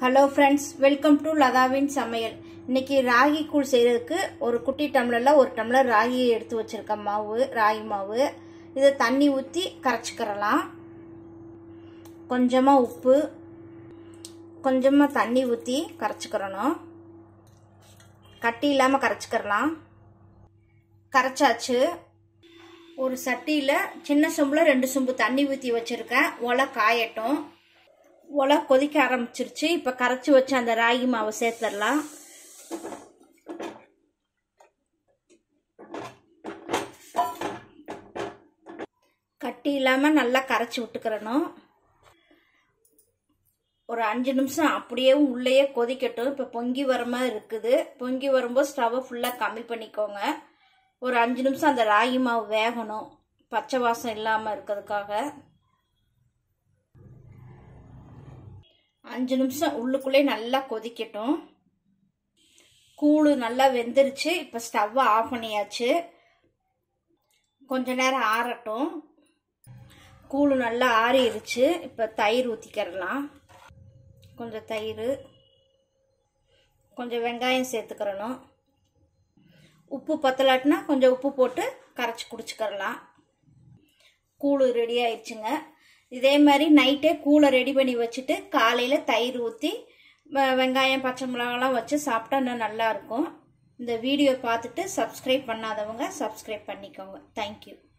hello friends welcome to லதாவின் சமையல் இன்னைக்கு ராகி கூழ் செய்யறதுக்கு ஒரு குட்டி டம்ளரில் ஒரு டம்ளர் ராகியை எடுத்து வச்சிருக்கேன் மாவு ராகி மாவு இதை தண்ணி ஊற்றி கரைச்சிக்கிறலாம் கொஞ்சமாக உப்பு கொஞ்சமாக தண்ணி ஊற்றி கரைச்சிக்கிறணும் கட்டி இல்லாமல் கரைச்சிக்கிறலாம் கரைச்சாச்சு ஒரு சட்டியில் சின்ன சொம்பில் ரெண்டு சொம்பு தண்ணி ஊற்றி வச்சுருக்கேன் ஒலை காயட்டும் ஒலை கொதிக்க ஆரம்பிச்சிருச்சு இப்போ கரைச்சி வச்ச அந்த ராகி மாவை சேர்த்துடலாம் கட்டி இல்லாமல் நல்லா கரைச்சி விட்டுக்கிறணும் ஒரு அஞ்சு நிமிஷம் அப்படியே உள்ளேயே கொதிக்கட்டும் இப்போ பொங்கி வர மாதிரி இருக்குது பொங்கி வரும்போது ஸ்டவ்வை ஃபுல்லாக கம்மி பண்ணிக்கோங்க ஒரு அஞ்சு நிமிஷம் அந்த ராகி மாவு வேகணும் பச்சை வாசம் இல்லாமல் இருக்கிறதுக்காக அஞ்சு நிமிஷம் உள்ளுக்குள்ளே நல்லா கொதிக்கட்டும் கூழு நல்லா வெந்துருச்சு இப்போ ஸ்டவ்வை ஆஃப் பண்ணியாச்சு கொஞ்ச நேரம் ஆறட்டும் கூழு நல்லா ஆறிடுச்சு இப்போ தயிர் ஊற்றிக்கிறலாம் கொஞ்சம் தயிர் கொஞ்சம் வெங்காயம் சேர்த்துக்கிறணும் உப்பு பத்தலாட்டினா கொஞ்சம் உப்பு போட்டு கரைச்சி குடிச்சுக்கிறலாம் கூழு ரெடி ஆயிடுச்சுங்க இதே மாதிரி நைட்டே கூழை ரெடி பண்ணி வச்சுட்டு காலையில் தயிர் ஊற்றி வெங்காயம் பச்சை மிளகாலாம் வச்சு சாப்பிட்டா இன்னும் நல்லாயிருக்கும் இந்த வீடியோ பார்த்துட்டு சப்ஸ்கிரைப் பண்ணாதவங்க சப்ஸ்கிரைப் பண்ணிக்கோங்க தேங்க்யூ